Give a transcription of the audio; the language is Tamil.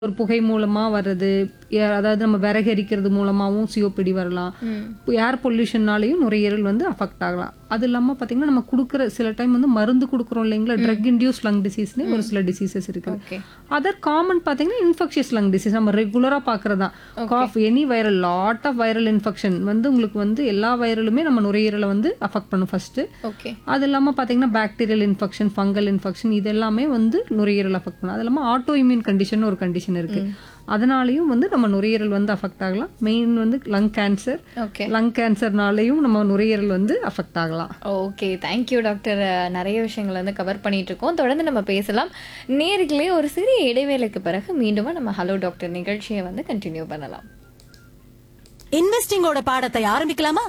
ஒரு புகை மூலமா வர்றது ஏ- அதாவது நம்ம விறகு எரிக்கிறது மூலமாவும் சிஓபிடி வரலாம் ஏர் பொல்யூஷன்னாலையும் நுரையீரல் வந்து அஃபெக்ட் ஆகலாம் அது இல்லாம பாத்தீங்கன்னா நம்ம கொடுக்குற சில டைம் வந்து மருந்து கொடுக்குறோம் இல்லைங்களா ட்ரக் இன்டியூஸ் லங் டிசீஸ்னு ஒரு சில டிசீசஸ் இருக்கு ஓகே அதர் காமன் பாத்தீங்கன்னா இன்ஃபெக்ஷியஸ் லங் டிசீஸ் நம்ம ரெகுலரா பாக்குறதா cough any viral lot of viral infection வந்து உங்களுக்கு வந்து எல்லா வைரலுமே நம்ம நுரையீரலை வந்து அஃபெக்ட் பண்ணும் ஃபர்ஸ்ட் ஓகே அது இல்லாமல் பார்த்தீங்கன்னா பாக்டீரியல் இன்ஃபெக்ஷன் ஃபங்கல் இன்ஃபெக்ஷன் இது எல்லாமே வந்து நுரையீரல் அஃபெக்ட் பண்ணும் அது இல்லாமல் ஆட்டோ இம்யூன் கண்டிஷன் ஒரு கண்டிஷன் இருக்கு அதனாலையும் வந்து நம்ம நுரையீரல் வந்து அஃபெக்ட் ஆகலாம் மெயின் வந்து லங் கேன்சர் ஓகே லங் கேன்சர்னாலையும் நம்ம நுரையீரல் வந்து அஃபெக்ட் ஆகலாம் ஓகே தேங்க்யூ டாக்டர் நிறைய விஷயங்கள் வந்து கவர் பண்ணிட்டு இருக்கோம் தொடர்ந்து நம்ம பேசலாம் நேர்களே ஒரு சிறிய இடைவேளைக்கு பிறகு மீண்டும் நம்ம ஹலோ டாக்டர் நிகழ்ச்சியை வந்து கண்டினியூ பண்ணலாம் இன்வெஸ்டிங்கோட பாடத்தை ஆரம்பிக்கலாமா